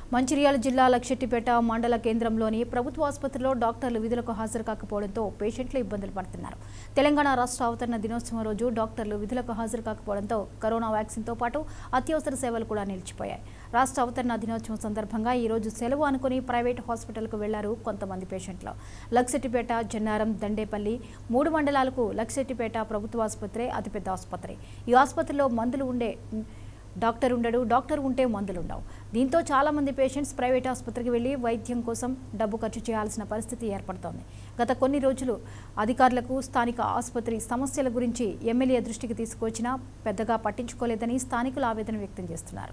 మంచిర్యాల జిల్లా లక్షెట్టిపేట మండల కేంద్రంలోని ప్రభుత్వ ఆసుపత్రిలో డాక్టర్లు విధులకు హాజరు కాకపోవడంతో పేషెంట్లు ఇబ్బందులు పడుతున్నారు తెలంగాణ రాష్ట్ర అవతరణ దినోత్సవం రోజు డాక్టర్లు విధులకు హాజరు కాకపోవడంతో కరోనా వ్యాక్సిన్తో పాటు అత్యవసర సేవలు కూడా నిలిచిపోయాయి రాష్ట్ర అవతరణ దినోత్సవం సందర్భంగా ఈ రోజు సెలవు అనుకుని ప్రైవేట్ హాస్పిటల్కు వెళ్లారు కొంతమంది పేషెంట్లు లక్సెట్టిపేట జన్నారం దండేపల్లి మూడు మండలాలకు లక్సెట్టిపేట ప్రభుత్వ ఆసుపత్రి అతిపెద్ద ఆసుపత్రి ఈ ఆసుపత్రిలో మందులు ఉండే డాక్టర్ ఉండడు డాక్టర్ ఉంటే మందులు ఉండవు దీంతో చాలా మంది పేషెంట్స్ ప్రైవేట్ ఆసుపత్రికి వెళ్లి వైద్యం కోసం డబ్బు ఖర్చు చేయాల్సిన పరిస్థితి ఏర్పడుతోంది గత కొన్ని రోజులు అధికారులకు స్థానిక ఆసుపత్రి సమస్యల గురించి ఎమ్మెల్యే దృష్టికి తీసుకొచ్చినా పెద్దగా పట్టించుకోలేదని స్థానికులు ఆవేదన వ్యక్తం చేస్తున్నారు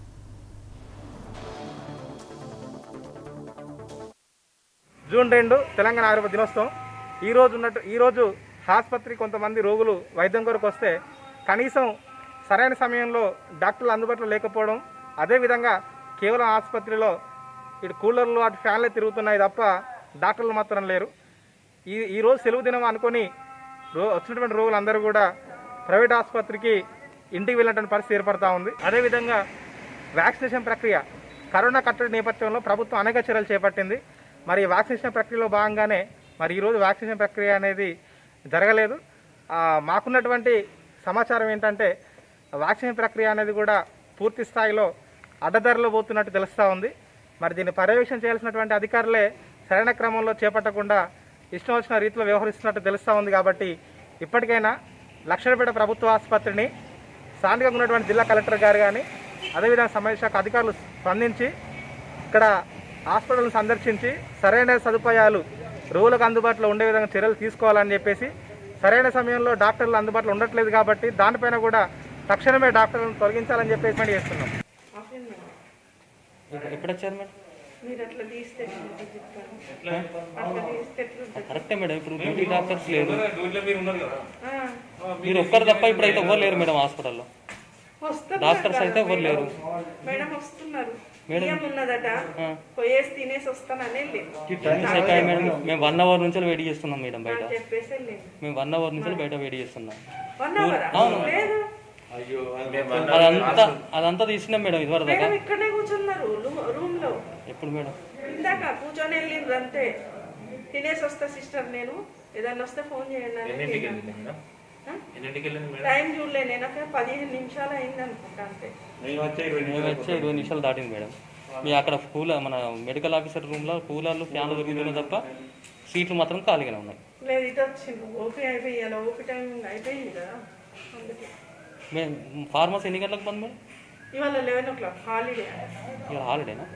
జూన్ రెండు తెలంగాణ ఆరోగ్య దినోత్సవం ఈ రోజు ఉన్నట్టు ఈ రోజు ఆసుపత్రి కొంతమంది రోగులు వైద్యం కొరకు వస్తే కనీసం సరైన సమయంలో డాక్టర్లు అందుబాటులో లేకపోవడం అదేవిధంగా కేవలం ఆసుపత్రిలో ఇటు కూలర్లు అటు ఫ్యాన్లే తిరుగుతున్నాయి తప్ప డాక్టర్లు మాత్రం లేరు ఈ ఈరోజు సెలవు దినం అనుకొని రో వచ్చినటువంటి రోగులందరూ కూడా ప్రైవేట్ ఆసుపత్రికి ఇంటికి వెళ్ళినటువంటి పరిస్థితి ఏర్పడతా ఉంది అదేవిధంగా వ్యాక్సినేషన్ ప్రక్రియ కరోనా కట్టడి నేపథ్యంలో ప్రభుత్వం అనేక చర్యలు చేపట్టింది మరి ఈ వ్యాక్సినేషన్ ప్రక్రియలో భాగంగానే మరి ఈరోజు వ్యాక్సినేషన్ ప్రక్రియ అనేది జరగలేదు ఆ, మాకున్నటువంటి సమాచారం ఏంటంటే వ్యాక్సినేషన్ ప్రక్రియ అనేది కూడా పూర్తి స్థాయిలో అడ్డదారిలో పోతున్నట్టు తెలుస్తూ ఉంది మరి దీన్ని పర్యవేక్షణ చేయాల్సినటువంటి అధికారులే సరైన క్రమంలో చేపట్టకుండా ఇష్టం వచ్చిన రీతిలో వ్యవహరిస్తున్నట్టు తెలుస్తూ ఉంది కాబట్టి ఇప్పటికైనా లక్షణపేట ప్రభుత్వ ఆసుపత్రిని స్థానికంగా ఉన్నటువంటి జిల్లా కలెక్టర్ గారు కానీ అదేవిధంగా సంబంధించిన శాఖ అధికారులు స్పందించి ఇక్కడ హాస్పిటల్ని సందర్శించి సరైన సదుపాయాలు రోగులకు అందుబాటులో ఉండే విధంగా చర్యలు తీసుకోవాలని చెప్పేసి సరైన సమయంలో డాక్టర్లు అందుబాటులో ఉండట్లేదు కాబట్టి దానిపైన కూడా తక్షణమే డాక్టర్లను తొలగించాలని చెప్పేసి మేము చేస్తున్నాం ఎప్పుడు వచ్చారు మేడం మీరు అట్లా తీస్తే ఎట్లుంటుంది చెప్పండి అట్లా తీస్తే ఎట్లుంటుంది కరెక్టే మేడం ఇప్పుడు డ్యూటీ డాక్టర్స్ లేరు ఆ, మీరు ఒక్కరు తప్ప ఇప్పుడైతే ఎవరు లేరు మేడం హాస్పిటల్లో వస్తున్నారు డాక్టర్స్ కదా అయితే ఎవరు లేరు మేడం వస్తున్నారు మేడం. బియ్యం ఉన్నదట ఆ. పోయేసి తినేసి వస్తానని వెళ్ళింది సేపు అయ్యి మేడం మేము వన్ అవర్ నుంచి వెయిట్ చేస్తున్నాం మేడం బయట అని చెప్పేసి వెళ్ళింది మేము వన్ అవర్ నుంచి బయట వెయిట్ చేస్తున్నాం వన్ అవర్ అవును. లేదు అదంతా అదంతా తీసినాం మేడం ఇదివరకు దాకా మేడం ఇక్కడే కూర్చున్నారు రూమ్ లో ఎప్పుడు మేడం ఇందాక కూర్చొని వెళ్ళిండ్రు అంతే తినేసి వస్తా సిస్టర్ నేను ఏదన్నా వస్తే ఫోన్ చేయండి అని వెళ్ళింది. ఆ? టైం చూడలే నేను అక్కడ పదిహేను నిమిషాలు అయింది అనుకుంటా అంతే మేము వచ్చే ఇరవై నిమిషాలు దాటింది మేడం మీ అక్కడ కూల మన మెడికల్ ఆఫీసర్ రూమ్లో కూలర్లు ఫ్యాన్లు దొరుకుతున్నాయి తప్ప సీట్లు మాత్రం ఖాళీగానే ఉన్నాయి లేదు ఇది వచ్చింది ఓపీ అయిపోయి అలా ఓపీ టైం అయిపోయింది కదా అందుకే మేము ఫార్మసీ ఎన్ని గంటలకు బంద్ మేడం ఇవాళ లెవెన్ ఓ క్లాక్ హాలిడే ఇవాళ హాలిడేనా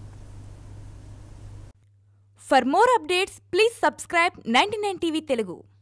For more updates, please subscribe 99 TV Telugu.